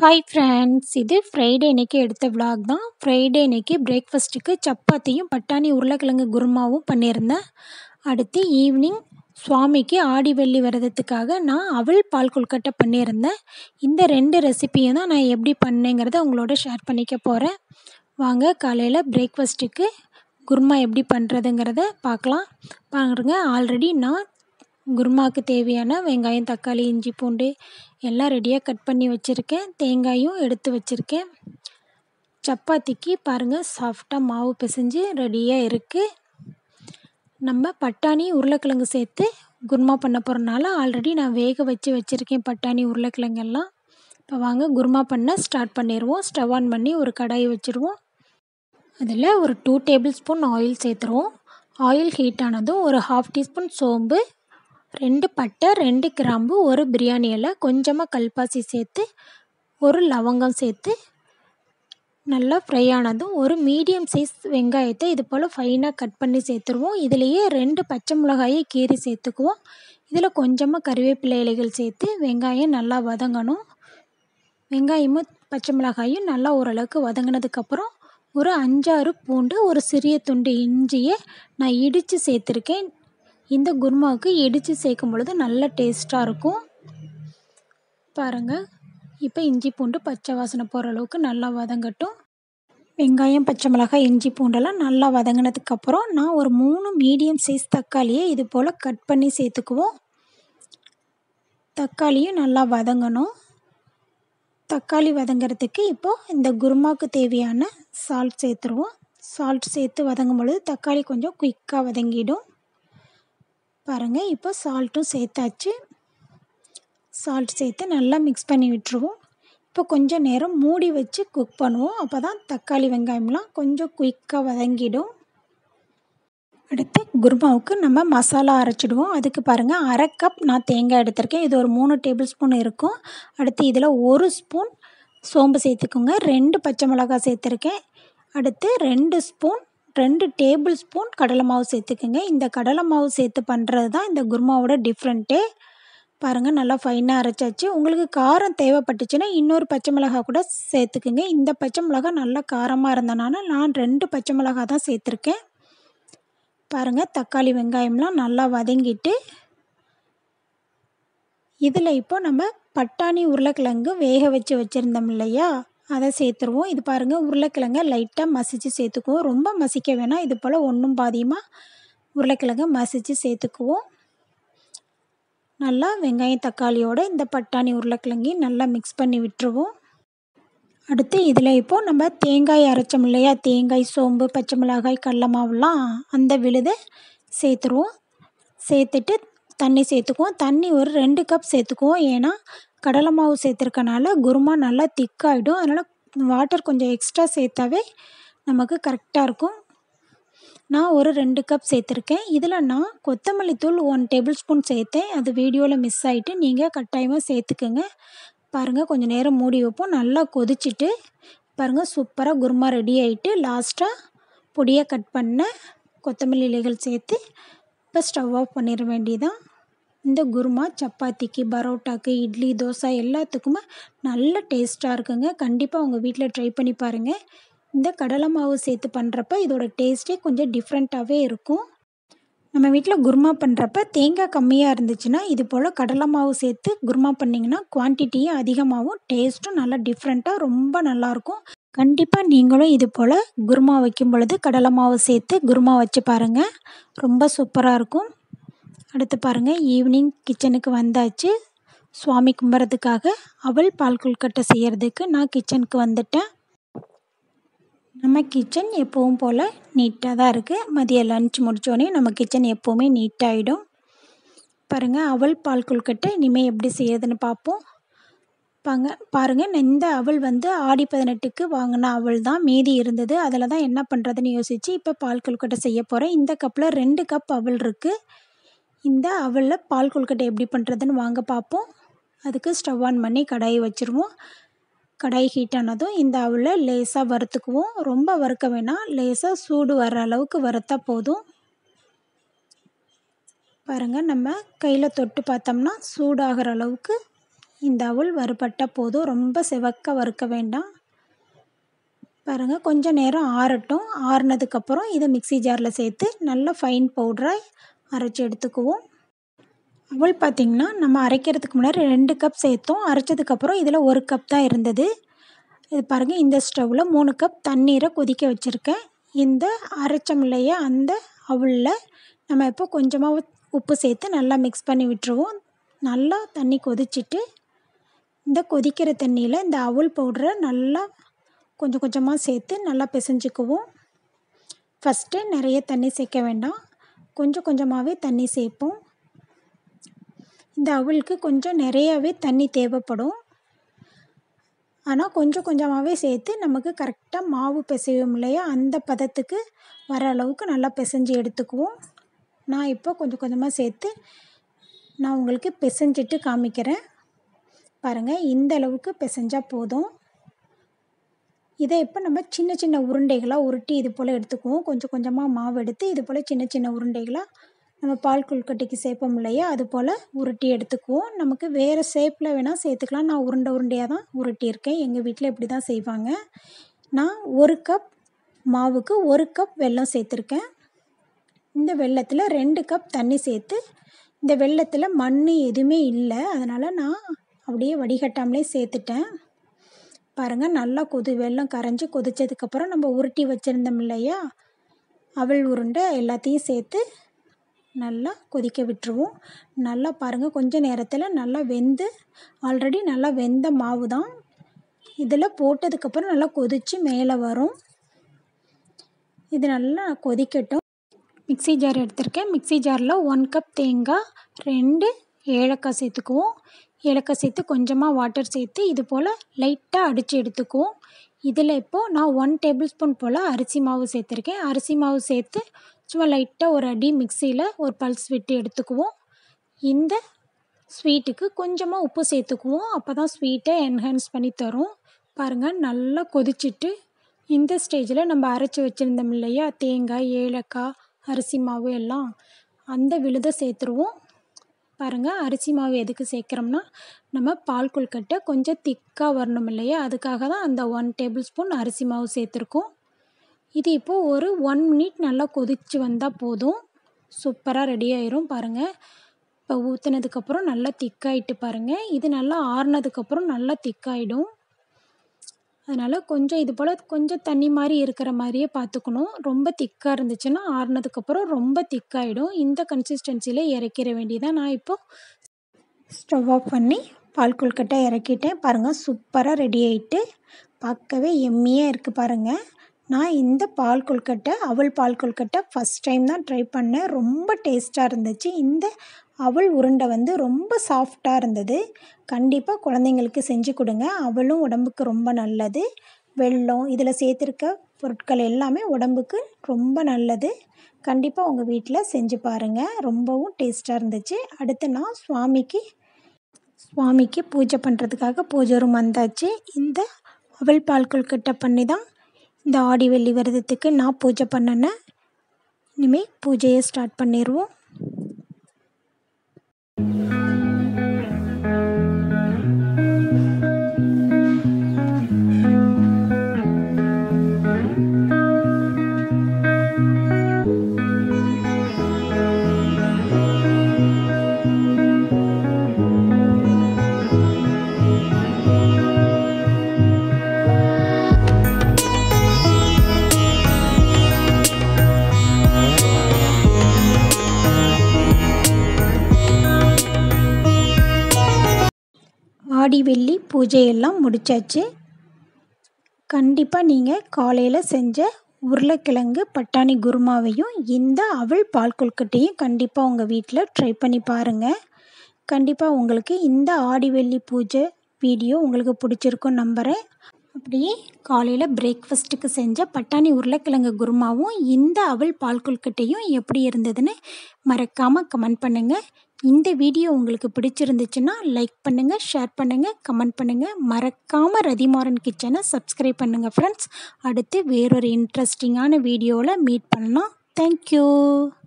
hi friends இது Friday அன்னைக்கு எடுத்த விலாக் தான் ஃப்ரைடே அன்னைக்கு பிரேக்ஃபாஸ்ட்டுக்கு சப்பாத்தியும் பட்டாணி உருளைக்கிழங்கு குருமாவும் பண்ணியிருந்தேன் அடுத்து ஈவினிங் சுவாமிக்கு ஆடி வெள்ளி விரதத்துக்காக நான் அவல் பால் கொழுக்கட்டை பண்ணியிருந்தேன் இந்த ரெண்டு ரெசிபியும் தான் நான் எப்படி பண்ணேங்கிறத உங்களோட ஷேர் பண்ணிக்க போகிறேன் வாங்க காலையில் பிரேக்ஃபாஸ்ட்டுக்கு குருமா எப்படி பண்ணுறதுங்கிறத பார்க்கலாம் பாருங்க ஆல்ரெடி நான் குருமாவுக்கு தேவையான வெங்காயம் தக்காளி இஞ்சி பூண்டு எல்லாம் ரெடியாக கட் பண்ணி வச்சுருக்கேன் தேங்காயும் எடுத்து வச்சுருக்கேன் சப்பாத்திக்கு பாருங்கள் சாஃப்டாக மாவு பிசைஞ்சு ரெடியாக இருக்குது நம்ம பட்டாணி உருளைக்கிழங்கு சேர்த்து குருமா பண்ண போகிறனால ஆல்ரெடி நான் வேக வச்சு வச்சுருக்கேன் பட்டாணி உருளைக்கிழங்கெல்லாம் இப்போ வாங்க குருமா பண்ண ஸ்டார்ட் பண்ணிடுவோம் ஸ்டவ் ஆன் பண்ணி ஒரு கடாயை வச்சுருவோம் அதில் ஒரு டூ டேபிள் ஸ்பூன் ஆயில் சேர்த்துருவோம் ஆயில் ஹீட் ஆனதும் ஒரு ஹாஃப் டீஸ்பூன் சோம்பு ரெண்டு பட்டை ரெண்டு கிராம்பு ஒரு பிரியாணி இலை கொஞ்சமாக கல்பாசி சேர்த்து ஒரு லவங்கம் சேர்த்து நல்லா ஃப்ரை ஆனதும் ஒரு மீடியம் சைஸ் வெங்காயத்தை இது போல் ஃபைனாக கட் பண்ணி சேர்த்துருவோம் இதுலேயே ரெண்டு பச்சை மிளகாயை கீறி சேர்த்துக்குவோம் இதில் கொஞ்சமாக கருவேப்பிலை இலைகள் சேர்த்து வெங்காயம் நல்லா வதங்கணும் வெங்காயமும் பச்சை மிளகாயும் நல்லா ஓரளவுக்கு வதங்கினதுக்கப்புறம் ஒரு அஞ்சாறு பூண்டு ஒரு சிறிய துண்டு இஞ்சியை நான் இடித்து சேர்த்துருக்கேன் இந்த குருமாவுக்கு இடித்து சேர்க்கும் பொழுது நல்ல டேஸ்ட்டாக இருக்கும் பாருங்கள் இப்போ இஞ்சி பூண்டு பச்சை வாசனை போகிற அளவுக்கு நல்லா வதங்கட்டும் வெங்காயம் பச்சை மிளகாய் இஞ்சி பூண்டெல்லாம் நல்லா வதங்கினதுக்கப்புறம் நான் ஒரு மூணு மீடியம் சைஸ் தக்காளியை இது போல் கட் பண்ணி சேர்த்துக்குவோம் தக்காளியும் நல்லா வதங்கணும் தக்காளி வதங்கிறதுக்கு இப்போது இந்த குருமாவுக்கு தேவையான சால்ட் சேர்த்துருவோம் சால்ட் சேர்த்து வதங்கும் பொழுது தக்காளி கொஞ்சம் குயிக்காக வதங்கிடும் பாருங்கள் இப்போ சால்ட்டும் சேர்த்தாச்சு சால்ட் சேர்த்து நல்லா மிக்ஸ் பண்ணி விட்டுருவோம் இப்போ கொஞ்சம் நேரம் மூடி வச்சு குக் பண்ணுவோம் அப்போ தான் தக்காளி வெங்காயம்லாம் கொஞ்சம் குயிக்காக வதங்கிடும் அடுத்து குருமாவுக்கு நம்ம மசாலா அரைச்சிடுவோம் அதுக்கு பாருங்கள் அரை கப் நான் தேங்காய் எடுத்திருக்கேன் இது ஒரு மூணு டேபிள் ஸ்பூன் இருக்கும் அடுத்து இதில் ஒரு ஸ்பூன் சோம்பு சேர்த்துக்கோங்க ரெண்டு பச்சை மிளகாய் சேர்த்துருக்கேன் அடுத்து ரெண்டு ஸ்பூன் ரெண்டு டேபிள் ஸ்பூன் கடலை மாவு சேர்த்துக்குங்க இந்த கடலை மாவு சேர்த்து பண்ணுறது தான் இந்த குருமாவோட டிஃப்ரெண்ட்டே பாருங்கள் நல்லா ஃபைனாக அரைச்சாச்சு உங்களுக்கு காரம் தேவைப்பட்டுச்சுன்னா இன்னொரு பச்சை மிளகாய் கூட சேர்த்துக்குங்க இந்த பச்சை மிளகாய் நல்லா காரமாக இருந்தனால நான் ரெண்டு பச்சை மிளகாய் தான் சேர்த்துருக்கேன் பாருங்கள் தக்காளி வெங்காயம்லாம் நல்லா வதங்கிட்டு இதில் இப்போ நம்ம பட்டாணி உருளைக்கிழங்கு வேக வச்சு வச்சுருந்தோம் இல்லையா அதை சேர்த்துருவோம் இது பாருங்கள் உருளைக்கிழங்க லைட்டாக மசித்து சேர்த்துக்குவோம் ரொம்ப மசிக்க வேணாம் இது போல் ஒன்றும் பாதியமாக உருளைக்கிழங்க மசித்து சேர்த்துக்குவோம் நல்லா வெங்காயம் தக்காளியோடு இந்த பட்டாணி உருளைக்கிழங்கையும் நல்லா மிக்ஸ் பண்ணி விட்டுருவோம் அடுத்து இதில் இப்போது நம்ம தேங்காய் அரைச்சோம் இல்லையா தேங்காய் சோம்பு பச்சை மிளகாய் கடல மாவுலாம் அந்த விழுதை சேர்த்துருவோம் சேர்த்துட்டு தண்ணி சேர்த்துக்குவோம் தண்ணி ஒரு ரெண்டு கப் சேர்த்துக்குவோம் ஏன்னா கடலை மாவு சேர்த்துருக்கனால குருமா நல்லா திக்காகிடும் அதனால் வாட்டர் கொஞ்சம் எக்ஸ்ட்ரா சேர்த்தாவே நமக்கு கரெக்டாக இருக்கும் நான் ஒரு ரெண்டு கப் சேர்த்துருக்கேன் இதில் நான் கொத்தமல்லி தூள் ஒன் டேபிள் ஸ்பூன் சேர்த்தேன் அது வீடியோவில் மிஸ் ஆகிட்டு நீங்கள் கட்டாயமாக சேர்த்துக்குங்க பாருங்கள் கொஞ்சம் நேரம் மூடி வைப்போம் நல்லா கொதிச்சுட்டு பாருங்கள் சூப்பராக குருமா ரெடி ஆகிட்டு லாஸ்ட்டாக பொடியாக கட் பண்ண கொத்தமல்லி இலைகள் சேர்த்து இப்போ ஸ்டவ் ஆஃப் பண்ணிட வேண்டியதான் இந்த குருமா சப்பாத்திக்கு பரோட்டாக்கு இட்லி தோசை எல்லாத்துக்குமே நல்ல டேஸ்ட்டாக இருக்குங்க கண்டிப்பாக உங்கள் வீட்டில் ட்ரை பண்ணி பாருங்கள் இந்த கடலை மாவு சேர்த்து பண்ணுறப்ப இதோட டேஸ்ட்டே கொஞ்சம் டிஃப்ரெண்ட்டாகவே இருக்கும் நம்ம வீட்டில் குருமா பண்ணுறப்ப தேங்காய் கம்மியாக இருந்துச்சுன்னா இது போல் கடலை மாவு சேர்த்து குருமா பண்ணிங்கன்னா குவான்டிட்டியும் அதிகமாகவும் டேஸ்ட்டும் நல்லா டிஃப்ரெண்ட்டாக ரொம்ப நல்லாயிருக்கும் கண்டிப்பாக நீங்களும் இது போல் குருமா வைக்கும் பொழுது கடலை மாவு சேர்த்து குருமா வச்சு பாருங்கள் ரொம்ப சூப்பராக இருக்கும் அடுத்து பாருங்கள் ஈவினிங் கிச்சனுக்கு வந்தாச்சு சுவாமி கும்பிட்றதுக்காக அவள் பால் கொழுக்கட்டை செய்கிறதுக்கு நான் கிச்சனுக்கு வந்துட்டேன் நம்ம கிச்சன் எப்பவும் போல் நீட்டாக தான் இருக்குது மதியம் லன்ச் முடித்தோடனே நம்ம கிச்சன் எப்போவுமே நீட்டாகிடும் பாருங்கள் அவள் பால் கொழுக்கட்டை இனிமேல் எப்படி செய்யறதுன்னு பார்ப்போம் பாங்க பாருங்கள் இந்த அவள் வந்து ஆடி பதினெட்டுக்கு வாங்கின அவள் தான் மீதி இருந்தது அதில் தான் என்ன பண்ணுறதுன்னு யோசித்து இப்போ பால் கொழுக்கட்டை செய்ய போகிறேன் இந்த கப்பில் ரெண்டு கப் அவள் இருக்குது இந்த அவலில் பால் கொழுக்கட்டை எப்படி பண்ணுறதுன்னு வாங்க பார்ப்போம் அதுக்கு ஸ்டவ் ஆன் பண்ணி கடாயை வச்சுருவோம் கடாய் ஹீட் ஆனதும் இந்த அவலை லேசாக வறுத்துக்குவோம் ரொம்ப வறுக்க வேணாம் லேசாக சூடு வர்ற அளவுக்கு வறுத்தா போதும் பாருங்கள் நம்ம கையில் தொட்டு பார்த்தோம்னா சூடாகிற அளவுக்கு இந்த அவல் வறுபட்டால் போதும் ரொம்ப செவக்க வறுக்க வேண்டாம் பாருங்கள் கொஞ்சம் நேரம் ஆறட்டும் ஆறுனதுக்கப்புறம் இதை மிக்சி ஜாரில் சேர்த்து நல்லா ஃபைன் பவுடராக அரைச்சி எடுத்துக்குவோம் அவள் பார்த்திங்கன்னா நம்ம அரைக்கிறதுக்கு முன்னாடி ரெண்டு கப் சேர்த்தோம் அரைச்சதுக்கப்புறம் இதில் ஒரு கப் தான் இருந்தது இது பாருங்கள் இந்த ஸ்டவ்வில் மூணு கப் தண்ணீரை கொதிக்க வச்சுருக்கேன் இந்த அரைச்சம் இல்லையா அந்த அவளில் நம்ம இப்போ கொஞ்சமாக உப்பு சேர்த்து நல்லா மிக்ஸ் பண்ணி விட்டுருவோம் நல்லா தண்ணி கொதிச்சிட்டு இந்த கொதிக்கிற தண்ணியில் இந்த அவல் பவுடரை நல்லா கொஞ்சம் கொஞ்சமாக சேர்த்து நல்லா பிசைஞ்சுக்குவோம் ஃபஸ்ட்டு நிறைய தண்ணி சேர்க்க வேண்டாம் கொஞ்சம் கொஞ்சமாகவே தண்ணி சேர்ப்போம் இந்த அவளுக்கு கொஞ்சம் நிறையாவே தண்ணி தேவைப்படும் ஆனால் கொஞ்சம் கொஞ்சமாகவே சேர்த்து நமக்கு கரெக்டாக மாவு பிசைவோம் இல்லையா அந்த பதத்துக்கு வர அளவுக்கு நல்லா பிசைஞ்சு எடுத்துக்குவோம் நான் இப்போ கொஞ்சம் கொஞ்சமாக சேர்த்து நான் உங்களுக்கு பிசைஞ்சிட்டு காமிக்கிறேன் பாருங்கள் இந்த அளவுக்கு பிசைஞ்சால் போதும் இதை இப்போ நம்ம சின்ன சின்ன உருண்டைகளாக உருட்டி இது போல் எடுத்துக்குவோம் கொஞ்சம் கொஞ்சமாக மாவு எடுத்து இது போல் சின்ன சின்ன உருண்டைகளாக நம்ம பால் கொழுக்கட்டைக்கு சேர்ப்போம் இல்லையா அது போல் உருட்டி எடுத்துக்குவோம் நமக்கு வேறு ஷேப்பில் வேணால் சேர்த்துக்கலாம் நான் உருண்டை உருண்டையாக தான் உருட்டியிருக்கேன் எங்கள் வீட்டில் இப்படி தான் செய்வாங்க நான் ஒரு கப் மாவுக்கு ஒரு கப் வெல்லம் சேர்த்துருக்கேன் இந்த வெள்ளத்தில் ரெண்டு கப் தண்ணி சேர்த்து இந்த வெள்ளத்தில் மண் எதுவுமே இல்லை அதனால் நான் அப்படியே வடிகட்டாமலே சேர்த்துட்டேன் பாருங்கள் நல்லா கொதி வெள்ளம் கரைஞ்சி கொதித்ததுக்கப்புறம் நம்ம உருட்டி வச்சுருந்தோம் இல்லையா அவல் உருண்டை எல்லாத்தையும் சேர்த்து நல்லா கொதிக்க விட்டுருவோம் நல்லா பாருங்கள் கொஞ்சம் நேரத்தில் நல்லா வெந்து ஆல்ரெடி நல்லா வெந்த மாவு தான் இதில் போட்டதுக்கப்புறம் நல்லா கொதித்து மேலே வரும் இது நல்லா கொதிக்கட்டும் மிக்சி ஜார் எடுத்திருக்கேன் மிக்சி ஜாரில் ஒன் கப் தேங்காய் ரெண்டு ஏலக்காய் சேர்த்துக்குவோம் ஏலக்காய் சேர்த்து கொஞ்சமாக வாட்டர் சேர்த்து இது போல் லைட்டாக அடித்து எடுத்துக்குவோம் இதில் இப்போது நான் ஒன் டேபிள் ஸ்பூன் போல் அரிசி மாவு சேர்த்துருக்கேன் அரிசி மாவு சேர்த்து சும்மா லைட்டாக ஒரு அடி மிக்சியில் ஒரு பல்ஸ் விட்டு எடுத்துக்குவோம் இந்த ஸ்வீட்டுக்கு கொஞ்சமாக உப்பு சேர்த்துக்குவோம் அப்போ தான் ஸ்வீட்டை என்ஹான்ஸ் பண்ணி தரும் பாருங்கள் நல்லா கொதிச்சிட்டு இந்த ஸ்டேஜில் நம்ம அரைச்சி வச்சுருந்தோம் இல்லையா தேங்காய் ஏலக்காய் அரிசி மாவு எல்லாம் அந்த விழுதை சேர்த்துருவோம் பாருங்கள் அரிசி மாவு எதுக்கு சேர்க்குறோம்னா நம்ம பால் கொழுக்கட்டை கொஞ்சம் திக்காக வரணும் இல்லையா அதுக்காக தான் அந்த ஒன் டேபிள் ஸ்பூன் அரிசி மாவு சேர்த்துருக்கோம் இது இப்போது ஒரு ஒன் மினிட் நல்லா கொதித்து வந்தால் போதும் சூப்பராக ரெடி ஆயிரும் பாருங்கள் இப்போ ஊற்றுனதுக்கப்புறம் நல்லா திக்காயிட்டு பாருங்கள் இது நல்லா ஆறுனதுக்கப்புறம் நல்லா திக்காயிடும் அதனால் கொஞ்சம் இது போல் கொஞ்சம் தண்ணி மாதிரி இருக்கிற மாதிரியே பார்த்துக்கணும் ரொம்ப திக்காக இருந்துச்சுன்னா ஆறுனதுக்கப்புறம் ரொம்ப திக்காயிடும் இந்த கன்சிஸ்டன்சியில் இறக்கிற வேண்டியதான் நான் இப்போது ஸ்டவ் ஆஃப் பண்ணி பால் கொழுக்கட்டை இறக்கிட்டேன் பாருங்கள் சூப்பராக ரெடி ஆகிட்டு பார்க்கவே எம்மியாக இருக்குது பாருங்கள் நான் இந்த பால் கொழுக்கட்டை அவல் பால் கொழுக்கட்டை ஃபஸ்ட் டைம் தான் ட்ரை பண்ணேன் ரொம்ப டேஸ்ட்டாக இருந்துச்சு இந்த அவல் உருண்டை வந்து ரொம்ப சாஃப்டாக இருந்தது கண்டிப்பாக குழந்தைங்களுக்கு செஞ்சு கொடுங்க அவளும் உடம்புக்கு ரொம்ப நல்லது வெல்லம் இதில் சேர்த்துருக்க பொருட்கள் எல்லாமே உடம்புக்கு ரொம்ப நல்லது கண்டிப்பாக உங்கள் வீட்டில் செஞ்சு பாருங்கள் ரொம்பவும் டேஸ்ட்டாக இருந்துச்சு அடுத்து நான் சுவாமிக்கு சுவாமிக்கு பூஜை பண்ணுறதுக்காக பூஜை ரூம் வந்தாச்சு இந்த அவல் பால் கொழுக்கட்டை பண்ணி தான் இந்த ஆடி வெள்ளி விரதத்துக்கு நான் பூஜை பண்ணினேன் இனிமேல் பூஜையை ஸ்டார்ட் பண்ணிடுவோம் ஆடி வெள்ளி பூஜையெல்லாம் முடிச்சாச்சு கண்டிப்பாக நீங்கள் காலையில் செஞ்ச உருளைக்கிழங்கு பட்டாணி குருமாவையும் இந்த அவல் பால் கொழுக்கட்டையும் கண்டிப்பாக உங்கள் வீட்டில் ட்ரை பண்ணி பாருங்கள் கண்டிப்பாக உங்களுக்கு இந்த ஆடி வெள்ளி பூஜை வீடியோ உங்களுக்கு பிடிச்சிருக்கும் நம்புகிறேன் அப்படியே காலையில் பிரேக்ஃபாஸ்ட்டுக்கு செஞ்ச பட்டாணி உருளைக்கிழங்கு குருமாவும் இந்த அவல் பால் கொழுக்கட்டையும் எப்படி இருந்ததுன்னு மறக்காமல் கமெண்ட் பண்ணுங்கள் இந்த வீடியோ உங்களுக்கு பிடிச்சிருந்துச்சுன்னா லைக் பண்ணுங்கள் ஷேர் பண்ணுங்கள் கமெண்ட் பண்ணுங்கள் மறக்காமல் ரதிமாறன் கிச்சனை சப்ஸ்கிரைப் பண்ணுங்கள் ஃப்ரெண்ட்ஸ் அடுத்து வேறொரு இன்ட்ரெஸ்டிங்கான வீடியோவில் மீட் பண்ணலாம் தேங்க்யூ